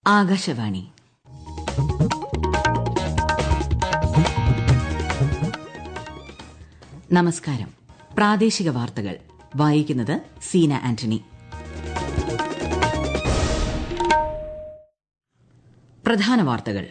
ആകാശവാണി നമസ്കാരം പ്രാദേശിക വാർത്തകൾ വായിക്കുന്നത് സീന ആന്റണി പ്രധാന വാർത്തകൾ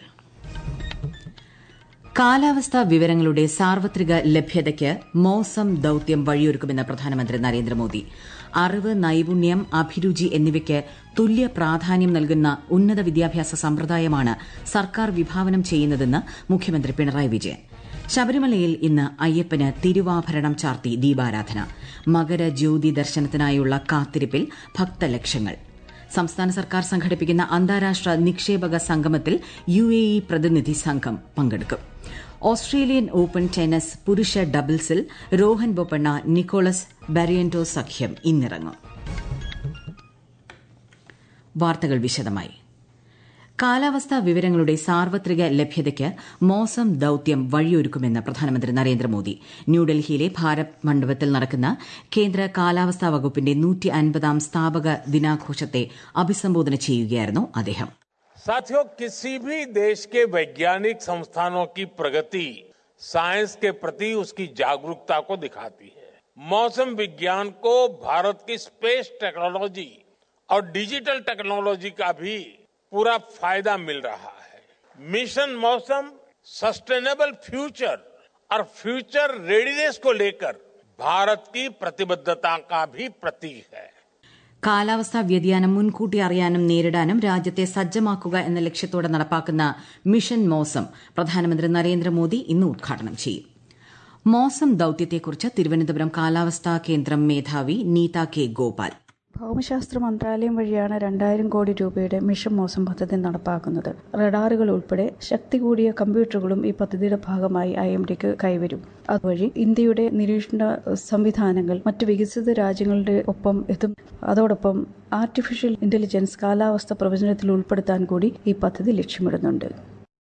കാലാവസ്ഥാ വിവരങ്ങളുടെ സാർവത്രിക ലഭ്യതയ്ക്ക് മോസം ദൌത്യം വഴിയൊരുക്കുമെന്ന് പ്രധാനമന്ത്രി നരേന്ദ്രമോദി അറിവ് നൈപുണ്യം അഭിരുചി എന്നിവയ്ക്ക് തുല്യ പ്രാധാന്യം നൽകുന്ന ഉന്നത വിദ്യാഭ്യാസ സമ്പ്രദായമാണ് സർക്കാർ വിഭാവനം ചെയ്യുന്നതെന്ന് മുഖ്യമന്ത്രി പിണറായി വിജയൻ ശബരിമലയിൽ ഇന്ന് അയ്യപ്പന് തിരുവാഭരണം ചാർത്തി ദീപാരാധന മകരജ്യോതി ദർശനത്തിനായുള്ള കാത്തിരിപ്പിൽ ഭക്തലക്ഷങ്ങൾ സംസ്ഥാന സർക്കാർ സംഘടിപ്പിക്കുന്ന അന്താരാഷ്ട്ര നിക്ഷേപക സംഗമത്തിൽ യു എ ഇ പ്രതിനിധി സംഘം പങ്കെടുക്കും ഓസ്ട്രേലിയൻ ഓപ്പൺ ടെന്നീസ് പുരുഷ ഡബിൾസിൽ രോഹൻ ബൊപ്പണ്ണ നിക്കോളസ് ബരിയന്റോ സഖ്യം ഇന്നിറങ്ങും വാർത്തകൾ വിശദമായി കാലാവസ്ഥാ വിവരങ്ങളുടെ സാർവത്രിക ലഭ്യതയ്ക്ക് മോസം ദൌത്യം വഴിയൊരുക്കുമെന്ന് പ്രധാനമന്ത്രി നരേന്ദ്രമോദി ന്യൂഡൽഹിയിലെ ഭാരത് മണ്ഡപത്തിൽ നടക്കുന്ന കേന്ദ്ര കാലാവസ്ഥാ വകുപ്പിന്റെ നൂറ്റി അൻപതാം സ്ഥാപക ദിനാഘോഷത്തെ അഭിസംബോധന ചെയ്യുകയായിരുന്നു അദ്ദേഹം साथियों किसी भी देश के वैज्ञानिक संस्थानों की प्रगति साइंस के प्रति उसकी जागरूकता को दिखाती है मौसम विज्ञान को भारत की स्पेस टेक्नोलॉजी और डिजिटल टेक्नोलॉजी का भी पूरा फायदा मिल रहा है मिशन मौसम सस्टेनेबल फ्यूचर और फ्यूचर रेडीनेस को लेकर भारत की प्रतिबद्धता का भी प्रतीक है കാലാവസ്ഥാ വ്യതിയാനം മുൻകൂട്ടി അറിയാനും നേരിടാനും രാജ്യത്തെ സജ്ജമാക്കുക എന്ന ലക്ഷ്യത്തോടെ നടപ്പാക്കുന്ന മിഷൻ മോസം പ്രധാനമന്ത്രി നരേന്ദ്രമോദി ഇന്ന് ഉദ്ഘാടനം ചെയ്യും മോസം ദൌത്യത്തെക്കുറിച്ച് തിരുവനന്തപുരം കാലാവസ്ഥാ കേന്ദ്രം മേധാവി നീത കെ ഗോപാൽ ഭൗമശാസ്ത്ര മന്ത്രാലയം വഴിയാണ് രണ്ടായിരം കോടി രൂപയുടെ മിഷൻ മോസം പദ്ധതി നടപ്പാക്കുന്നത് റഡാറുകൾ ഉൾപ്പെടെ ശക്തി കൂടിയ കമ്പ്യൂട്ടറുകളും ഈ പദ്ധതിയുടെ ഭാഗമായി ഐ എം ഡിക്ക് കൈവരും അതുവഴി ഇന്ത്യയുടെ നിരീക്ഷണ സംവിധാനങ്ങൾ മറ്റ് വികസിത രാജ്യങ്ങളുടെ ഒപ്പം എത്തും അതോടൊപ്പം ആർട്ടിഫിഷ്യൽ ഇന്റലിജൻസ് കാലാവസ്ഥ പ്രവചനത്തിൽ ഉൾപ്പെടുത്താൻ കൂടി ഈ പദ്ധതി ലക്ഷ്യമിടുന്നുണ്ട്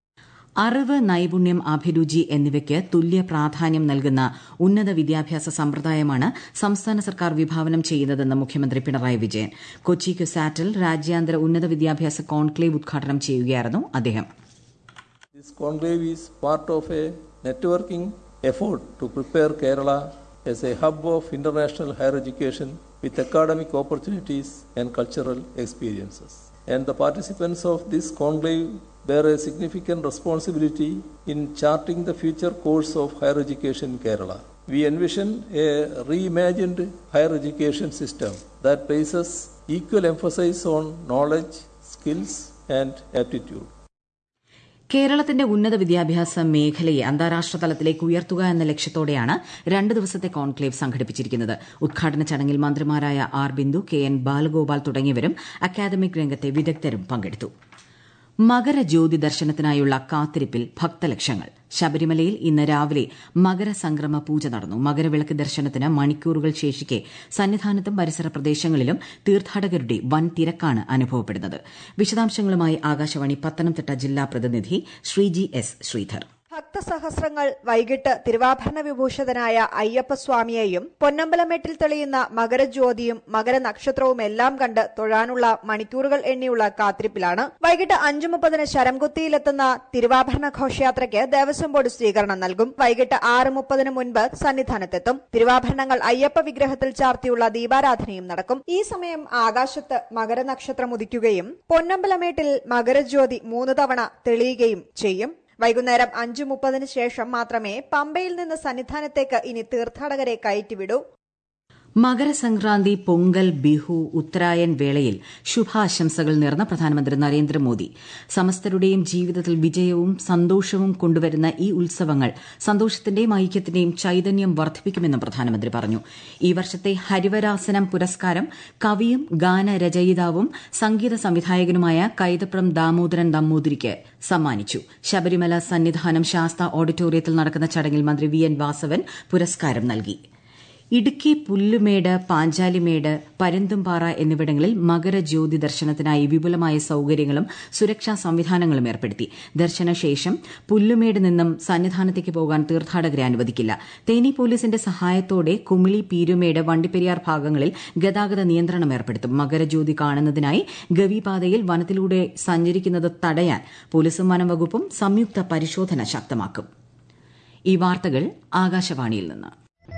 അറിവ് നൈപുണ്യം അഭിരുചി എന്നിവയ്ക്ക് തുല്യ പ്രാധാന്യം നൽകുന്ന ഉന്നത വിദ്യാഭ്യാസ സമ്പ്രദായമാണ് സംസ്ഥാന സർക്കാർ വിഭാവനം ചെയ്യുന്നതെന്ന് മുഖ്യമന്ത്രി പിണറായി വിജയൻ കൊച്ചി ക്യുസാറ്റിൽ രാജ്യാന്തര ഉന്നത വിദ്യാഭ്യാസ കോൺക്ലേവ് ഉദ്ഘാടനം ചെയ്യുകയായിരുന്നു അദ്ദേഹം This conclave is part of a networking effort to prepare Kerala as a hub of international higher education with academic opportunities and cultural experiences. And the participants of this conclave bear a significant responsibility in charting the future course of higher education in Kerala. We envision a reimagined higher education system that places equal emphasis on knowledge, skills, and aptitude. കേരളത്തിന്റെ ഉന്നത വിദ്യാഭ്യാസ മേഖലയെ അന്താരാഷ്ട്ര തലത്തിലേക്ക് ഉയർത്തുക എന്ന ലക്ഷ്യത്തോടെയാണ് രണ്ട് ദിവസത്തെ കോൺക്ലേവ് സംഘടിപ്പിച്ചിരിക്കുന്നത് ഉദ്ഘാടന ചടങ്ങിൽ മന്ത്രിമാരായ R Bindu K N Balagopal തുടങ്ങിയവരും അക്കാദമിക് രംഗത്തെ വിദഗ്ധരും പങ്കെടുത്തു മകരജ്യോതി ദർശനത്തിനായുള്ള കാത്തിരിപ്പിൽ ഭക്തലക്ഷങ്ങൾ ശബരിമലയിൽ ഇന്ന് രാവിലെ മകരസംക്രമ പൂജ നടന്നു മകരവിളക്ക് ദർശനത്തിന് മണിക്കൂറുകൾ ശേഷിക്കെ സന്നിധാനത്തും പരിസര പ്രദേശങ്ങളിലും തീർത്ഥാടകരുടെ വൻ തിരക്കാണ് അനുഭവപ്പെടുന്നത് വിശദാംശങ്ങളുമായി ആകാശവാണി പത്തനംതിട്ട ജില്ലാ പ്രതിനിധി ശ്രീജി എസ് ശ്രീധർ ഭക്തസഹസ്രങ്ങൾ വൈകിട്ട് തിരുവാഭരണ വിഭൂഷിതനായ അയ്യപ്പസ്വാമിയെയും പൊന്നമ്പലമേട്ടിൽ തെളിയുന്ന മകരജ്യോതിയും മകരനക്ഷത്രവും എല്ലാം കണ്ട് തൊഴാനുള്ള മണിക്കൂറുകൾ എണ്ണിയുള്ള കാത്തിരിപ്പിലാണ് വൈകിട്ട് അഞ്ചു മുപ്പതിന് ശരംകുത്തിയിലെത്തുന്ന തിരുവാഭരണ ഘോഷയാത്രയ്ക്ക് ദേവസ്വം ബോർഡ് സ്വീകരണം നൽകും വൈകിട്ട് ആറ് മുപ്പതിന് മുൻപ് സന്നിധാനത്തെത്തും തിരുവാഭരണങ്ങൾ അയ്യപ്പ വിഗ്രഹത്തിൽ ചാർത്തിയുള്ള ദീപാരാധനയും നടക്കും ഈ സമയം ആകാശത്ത് മകരനക്ഷത്രം ഉദിക്കുകയും പൊന്നമ്പലമേട്ടിൽ മകരജ്യോതി മൂന്ന് തവണ തെളിയുകയും ചെയ്യും വൈകുന്നേരം അഞ്ചു മുപ്പതിന് ശേഷം മാത്രമേ പമ്പയിൽ നിന്ന് സന്നിധാനത്തേക്ക് ഇനി തീർത്ഥാടകരെ കയറ്റിവിടൂ മകരസംക്രാന്തി പൊങ്കൽ ബിഹു ഉത്തരായൻ വേളയിൽ ശുഭാശംസകൾ നേർന്ന പ്രധാനമന്ത്രി നരേന്ദ്രമോദി സമസ്തരുടെയും ജീവിതത്തിൽ വിജയവും സന്തോഷവും കൊണ്ടുവരുന്ന ഈ ഉത്സവങ്ങൾ സന്തോഷത്തിന്റെയും ഐക്യത്തിന്റെയും ചൈതന്യം വർദ്ധിപ്പിക്കുമെന്നും പ്രധാനമന്ത്രി പറഞ്ഞു ഈ വർഷത്തെ ഹരിവരാസനം പുരസ്കാരം കവിയും ഗാനരചയിതാവും സംഗീത സംവിധായകനുമായ കൈതപ്രം ദാമോദരൻ നമ്പൂതിരിക്ക് സമ്മാനിച്ചു ശബരിമല സന്നിധാനം ശാസ്ത ഓഡിറ്റോറിയത്തിൽ നടക്കുന്ന ചടങ്ങിൽ മന്ത്രി വി എൻ വാസവൻ പുരസ്കാരം നൽകി ഇടുക്കി പുല്ലുമേട് പാഞ്ചാലിമേട് പരുന്തുംപാറ എന്നിവിടങ്ങളിൽ മകരജ്യോതി ദർശനത്തിനായി വിപുലമായ സൌകര്യങ്ങളും സുരക്ഷാ സംവിധാനങ്ങളും ഏർപ്പെടുത്തി ദർശനശേഷം പുല്ലുമേട് നിന്നും സന്നിധാനത്തേക്ക് പോകാൻ തീർത്ഥാടകരെ അനുവദിക്കില്ല തേനി പോലീസിന്റെ സഹായത്തോടെ കുമിളി പീരുമേട് വണ്ടിപ്പെരിയാർ ഭാഗങ്ങളിൽ ഗതാഗത നിയന്ത്രണം ഏർപ്പെടുത്തും മകരജ്യോതി കാണുന്നതിനായി ഗവിപാതയിൽ വനത്തിലൂടെ സഞ്ചരിക്കുന്നത് തടയാൻ പോലീസും വനംവകുപ്പും സംയുക്ത പരിശോധന ശക്തമാക്കും ഈ വാർത്തകൾ ആകാശവാണിയിൽ നിന്ന്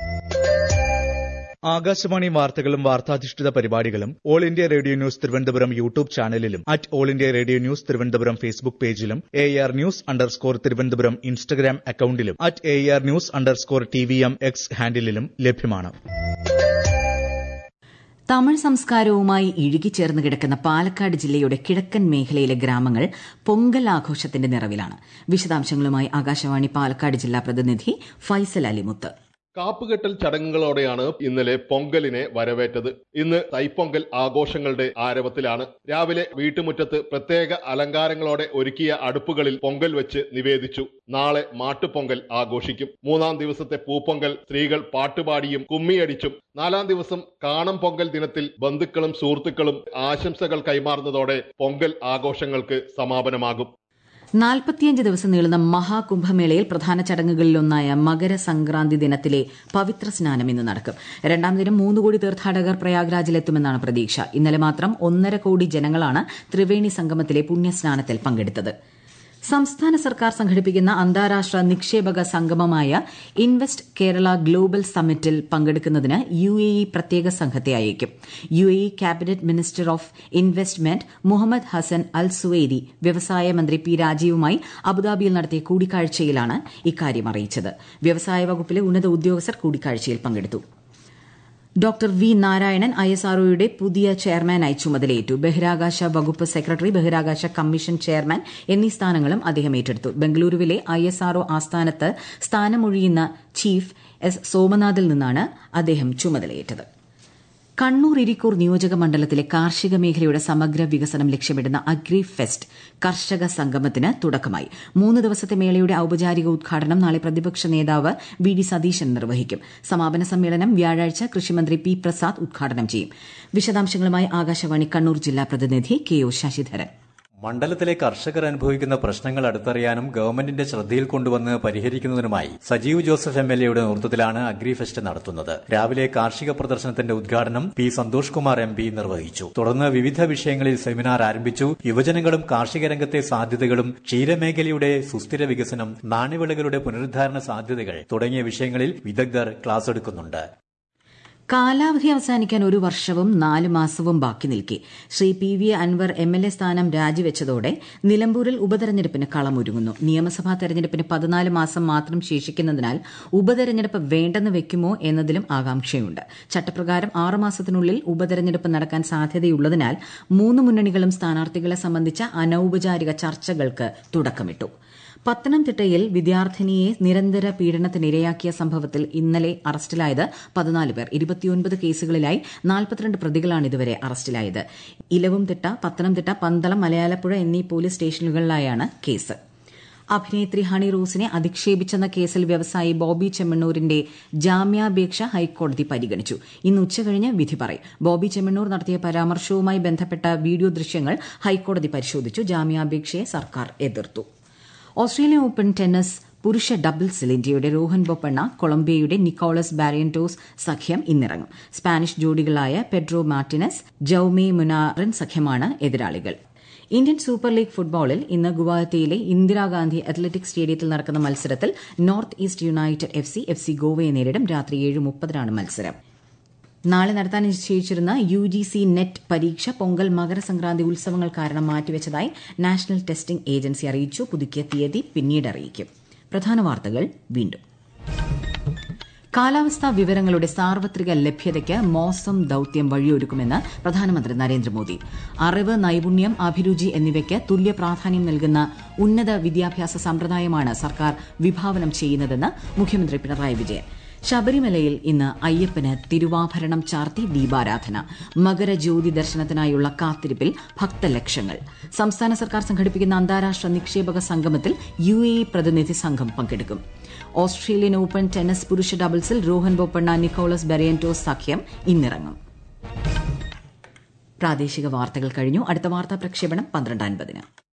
ആകാശവാണി വാർത്തകളും വാർത്താധിഷ്ഠിത പരിപാടികളും All India Radio News Thiruvananthapuram YouTube ചാനലിലും at All India Radio News Thiruvananthapuram Facebook പേജിലും A R news underscore Thiruvananthapuram Instagram അക്കൌണ്ടിലും at A R news underscore T V M X ഹാൻഡിലും ലഭ്യമാണ് തമിഴ് സംസ്കാരവുമായി ഇഴുകിച്ചേർന്ന് കിടക്കുന്ന പാലക്കാട് ജില്ലയുടെ കിഴക്കൻ മേഖലയിലെ ഗ്രാമങ്ങൾ പൊങ്കൽ ആഘോഷത്തിന്റെ നിറവിലാണ് വിശദാംശങ്ങളുമായി ആകാശവാണി പാലക്കാട് ജില്ലാ പ്രതിനിധി ഫൈസൽ അലിമുത്ത് കാപ്പുകെട്ടൽ ചടങ്ങുകളോടെയാണ് ഇന്നലെ പൊങ്കലിനെ വരവേറ്റത് ഇന്ന് തൈപ്പൊങ്കൽ ആഘോഷങ്ങളുടെ ആരവത്തിലാണ് രാവിലെ വീട്ടുമുറ്റത്ത് പ്രത്യേക അലങ്കാരങ്ങളോടെ ഒരുക്കിയ അടുപ്പുകളിൽ പൊങ്കൽ വെച്ച് നിവേദിച്ചു നാളെ മാട്ടുപൊങ്കൽ ആഘോഷിക്കും മൂന്നാം ദിവസത്തെ പൂപ്പൊങ്കൽ സ്ത്രീകൾ പാട്ടുപാടിയും കുമ്മിയടിച്ചും നാലാം ദിവസം കാണം പൊങ്കൽ ദിനത്തിൽ ബന്ധുക്കളും സുഹൃത്തുക്കളും ആശംസകൾ കൈമാറുന്നതോടെ പൊങ്കൽ ആഘോഷങ്ങൾക്ക് സമാപനമാകും നാൽപ്പത്തിയഞ്ച് ദിവസം നീളുന്ന മഹാകുംഭമേളയിൽ പ്രധാന ചടങ്ങുകളിലൊന്നായ മകരസംക്രാന്തി ദിനത്തിലെ പവിത്ര സ്നാനം ഇന്ന് നടക്കും രണ്ടാം ദിനം മൂന്ന് കോടി തീർത്ഥാടകർ പ്രയാഗ്രാജിലെത്തുമെന്നാണ് പ്രതീക്ഷ ഇന്നലെ മാത്രം ഒന്നര കോടി ജനങ്ങളാണ് ത്രിവേണി സംഗമത്തിലെ പുണ്യസ്നാനത്തിൽ പങ്കെടുത്തത് സംസ്ഥാന സർക്കാർ സംഘടിപ്പിക്കുന്ന അന്താരാഷ്ട്ര നിക്ഷേപക സംഗമമായ ഇൻവെസ്റ്റ് കേരള ഗ്ലോബൽ സമ്മിറ്റിൽ പങ്കെടുക്കുന്നതിന് യു എ ഇ പ്രത്യേക സംഘത്തെ അയക്കും U A E cabinet minister of investment Mohammed Hassan Al Suwaidi വ്യവസായ മന്ത്രി പി രാജീവുമായി അബുദാബിയിൽ നടത്തിയ കൂടിക്കാഴ്ചയിലാണ് ഇക്കാര്യം അറിയിച്ചത് വ്യവസായ വകുപ്പിലെ ഉന്നത ഉദ്യോഗസ്ഥർ കൂടിക്കാഴ്ചയിൽ പങ്കെടുത്തു doctor V Narayanan I S ആർഒയുടെ പുതിയ ചെയർമാനായി ചുമതലയേറ്റു ബഹിരാകാശ വകുപ്പ് സെക്രട്ടറി ബഹിരാകാശ കമ്മീഷൻ ചെയർമാൻ എന്നീ സ്ഥാനങ്ങളും അദ്ദേഹം ഏറ്റെടുത്തു ബംഗളൂരുവിലെ ഐ എസ് ആർഒ ആസ്ഥാനത്ത് സ്ഥാനമൊഴിയുന്ന ചീഫ് എസ് സോമനാഥിൽ നിന്നാണ് അദ്ദേഹം ചുമതലയേറ്റത് കണ്ണൂർ ഇരിക്കൂർ നിയോജക മണ്ഡലത്തിലെ കാർഷിക മേഖലയുടെ സമഗ്ര വികസനം ലക്ഷ്യമിടുന്ന അഗ്രി ഫെസ്റ്റ് കർഷക സംഗമത്തിന് തുടക്കമായി മൂന്ന് ദിവസത്തെ മേളയുടെ ഔപചാരിക ഉദ്ഘാടനം നാളെ പ്രതിപക്ഷ നേതാവ് വി ഡി സതീശൻ നിർവഹിക്കും സമാപന സമ്മേളനം വ്യാഴാഴ്ച കൃഷിമന്ത്രി പി പ്രസാദ് ഉദ്ഘാടനം ചെയ്യും വിശദാംശങ്ങളുമായി ആകാശവാണി കണ്ണൂർ ജില്ലാ പ്രതിനിധി കെ ഒ ശശിധരൻ മണ്ഡലത്തിലെ കർഷകർ അനുഭവിക്കുന്ന പ്രശ്നങ്ങൾ അടുത്തറിയാനും ഗവൺമെന്റിന്റെ ശ്രദ്ധയിൽ കൊണ്ടുവന്ന് പരിഹരിക്കുന്നതിനുമായി സജീവ് ജോസഫ് എം എൽ എയുടെ നേതൃത്വത്തിലാണ് അഗ്രിഫെസ്റ്റ് നടത്തുന്നത് രാവിലെ കാർഷിക പ്രദർശനത്തിന്റെ ഉദ്ഘാടനം P Santhosh Kumar M P നിർവഹിച്ചു തുടർന്ന് വിവിധ വിഷയങ്ങളിൽ സെമിനാർ ആരംഭിച്ചു യുവജനങ്ങളും കാർഷിക രംഗത്തെ സാധ്യതകളും ക്ഷീരമേഖലയുടെ സുസ്ഥിര വികസനം നാണ്യവിളകളുടെ പുനരുദ്ധാരണ സാധ്യതകൾ തുടങ്ങിയ വിഷയങ്ങളിൽ വിദഗ്ധർ ക്ലാസ് എടുക്കുന്നുണ്ട് കാലാവധി അവസാനിക്കാൻ ഒരു വർഷവും നാല് മാസവും ബാക്കി നിൽക്കെ Shri P V Anvar M L A സ്ഥാനം രാജിവെച്ചതോടെ നിലമ്പൂരിൽ ഉപതെരഞ്ഞെടുപ്പിന് കളമൊരുങ്ങുന്നു നിയമസഭാ തെരഞ്ഞെടുപ്പിന് പതിനാല് മാസം മാത്രം ശേഷിക്കുന്നതിനാൽ ഉപതെരഞ്ഞെടുപ്പ് വേണ്ടെന്ന് വെക്കുമോ എന്നതിലും ആകാംക്ഷയുണ്ട് ചട്ടപ്രകാരം ആറ് മാസത്തിനുള്ളിൽ ഉപതെരഞ്ഞെടുപ്പ് നടക്കാൻ സാധ്യതയുള്ളതിനാൽ മൂന്ന് മുന്നണികളും സ്ഥാനാർത്ഥികളെ സംബന്ധിച്ച അനൌപചാരിക ചർച്ചകൾക്ക് തുടക്കമിട്ടു പത്തനംതിട്ടയിൽ വിദ്യാർത്ഥിനിയെ നിരന്തര പീഡനത്തിനിരയാക്കിയ സംഭവത്തിൽ ഇന്നലെ അറസ്റ്റിലായത് പതിനാല് പേർ ഇരുപത്തിയൊൻപത് കേസുകളിലായി നാൽപ്പത്തിരണ്ട് പ്രതികളാണ് ഇതുവരെ അറസ്റ്റിലായത് ഇലവുംതിട്ട പത്തനംതിട്ട പന്തളം മലയാലപ്പുഴ എന്നീ പോലീസ് സ്റ്റേഷനുകളിലായാണ് കേസ് അഭിനേത്രി ഹണി റോസിനെ അധിക്ഷേപിച്ചെന്ന കേസിൽ വ്യവസായി ബോബി ചെമ്മണ്ണൂരിന്റെ ജാമ്യാപേക്ഷ ഹൈക്കോടതി പരിഗണിച്ചു ഇന്ന് ഉച്ചകഴിഞ്ഞ് വിധി പറയും ബോബി ചെമ്മണ്ണൂർ നടത്തിയ പരാമർശവുമായി ബന്ധപ്പെട്ട വീഡിയോ ദൃശ്യങ്ങൾ ഹൈക്കോടതി പരിശോധിച്ചു ജാമ്യാപേക്ഷയെ സർക്കാർ എതിർത്തു ഓസ്ട്രേലിയൻ ഓപ്പൺ ടെന്നീസ് പുരുഷ ഡബിൾസിൽ ഇന്ത്യയുടെ രോഹൻ ബൊപ്പണ്ണ കൊളംബിയയുടെ നിക്കോളസ് ബാരിയന്റോസ് സഖ്യം ഇന്നിറങ്ങും സ്പാനിഷ് ജോഡികളായ പെഡ്രോ മാർട്ടിനസ് ജൌമെ മുനാറൻ സഖ്യമാണ് എതിരാളികൾ ഇന്ത്യൻ സൂപ്പർ ലീഗ് ഫുട്ബോളിൽ ഇന്ന് ഗുവാഹത്തിയിലെ ഇന്ദിരാഗാന്ധി അത്ലറ്റിക് സ്റ്റേഡിയത്തിൽ നടക്കുന്ന മത്സരത്തിൽ North East United F C F C ഗോവയെ നേരിടും രാത്രി ഏഴ് മുപ്പതിനാണ് മത്സരം നാളെ നടത്താൻ നിശ്ചയിച്ചിരുന്ന യു ജി സി നെറ്റ് പരീക്ഷ പൊങ്കൽ മകരസംക്രാന്തി ഉത്സവങ്ങൾ കാരണം മാറ്റിവെച്ചതായി നാഷണൽ ടെസ്റ്റിംഗ് ഏജൻസി അറിയിച്ചു പുതുക്കിയ തീയതി പിന്നീട് അറിയിക്കും പ്രധാന വാർത്തകൾ വീണ്ടും കാലാവസ്ഥാ വിവരങ്ങളുടെ സാർവത്രിക ലഭ്യതയ്ക്ക് മോസം ദൌത്യം വഴിയൊരുക്കുമെന്ന് പ്രധാനമന്ത്രി നരേന്ദ്രമോദി അറിവ് നൈപുണ്യം അഭിരുചി എന്നിവയ്ക്ക് തുല്യ പ്രാധാന്യം നൽകുന്ന ഉന്നത വിദ്യാഭ്യാസ സമ്പ്രദായമാണ് സർക്കാർ വിഭാവനം ചെയ്യുന്നതെന്ന് മുഖ്യമന്ത്രി പിണറായി വിജയൻ ശബരിമലയിൽ ഇന്ന് അയ്യപ്പന് തിരുവാഭരണം ചാർത്തി ദീപാരാധന മകരജ്യോതി ദർശനത്തിനായുള്ള കാത്തിരിപ്പിൽ ഭക്തലക്ഷങ്ങൾ സംസ്ഥാന സർക്കാർ സംഘടിപ്പിക്കുന്ന അന്താരാഷ്ട്ര നിക്ഷേപക സംഗമത്തിൽ യു എ ഇ പ്രതിനിധി സംഘം പങ്കെടുക്കും ഓസ്ട്രേലിയൻ ഓപ്പൺ ടെന്നീസ് പുരുഷ ഡബിൾസിൽ രോഹൻ ബൊപ്പണ്ണ നിക്കോളസ് ബെറിയന്റോസ് സഖ്യം ഇന്നിറങ്ങും പ്രാദേശിക വാർത്തകൾ കഴിഞ്ഞു അടുത്ത വാർത്താ പ്രക്ഷേപണം പന്ത്രണ്ട് അൻപതിന്